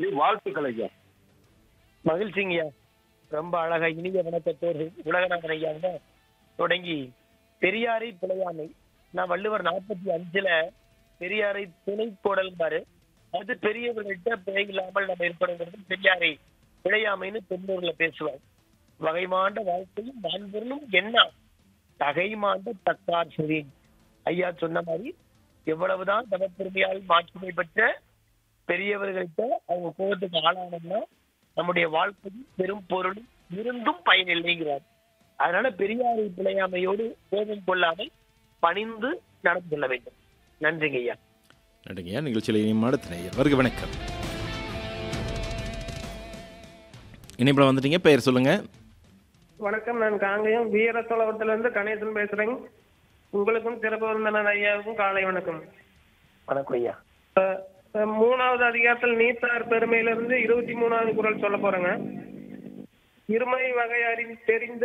நன்றி வாழ்த்துக்கள் ஐயா மகிழ்ச்சிங்கய்யா ரொம்ப அழகா இனிய வணக்கத்தோடு உலகநாதன் ஐயாவுல தொடங்கி பெரியாரை பிழையாமை நான் வள்ளுவர் நாற்பத்தி அஞ்சுல பெரியாரை துணை கோடல்பாரு அது பெரியவர்கள்ட்ட பிழை இல்லாமல் நம்ம இருக்கணுங்கிறது பெரியாரை பிழையாமைன்னு தொண்ணூறுல பேசுவார் வகைமாண்ட வாழ்க்கையும் மாண்பொருளும் என்ன தகைமாண்ட தக்கார் சரி ஐயா சொன்ன மாதிரி எவ்வளவுதான் தவப்பெருமையால் மாட்சிமை பெற்ற பெரியவர்கள்ட்ட அவங்க கோபத்துக்கு ஆளானோம்னா நம்முடைய வாழ்க்கையும் பெரும் பொருளும் இருந்தும் பயனில்லைங்கிறார் அதனால பெரியாரை பிழையாமையோடு கோபம் கொள்ளாமல் பணிந்து நடந்து கொள்ள வேண்டும் நன்றிங்க ஐயா நன்றிங்கய்யா நிகழ்ச்சியில் இனியும் அடுத்த நேயர் வருக வணக்கம் இணைப்பில் வந்துட்டீங்க பெயர் சொல்லுங்க வணக்கம் நான் காங்கயம் வீரசோழவரத்துல இருந்து கணேசன் பேசுறேங்க உங்களுக்கும் சிறப்பு விருந்தினர் ஐயாவுக்கும் காலை வணக்கம் வணக்கம் ஐயா அஹ், அஹ், மூணாவது அதிகாரத்தில் நீத்தார் பெருமையிலிருந்து இருபத்தி மூணாவது குரல் சொல்ல போறேங்க இருமை வகை அறிந்து தெரிந்து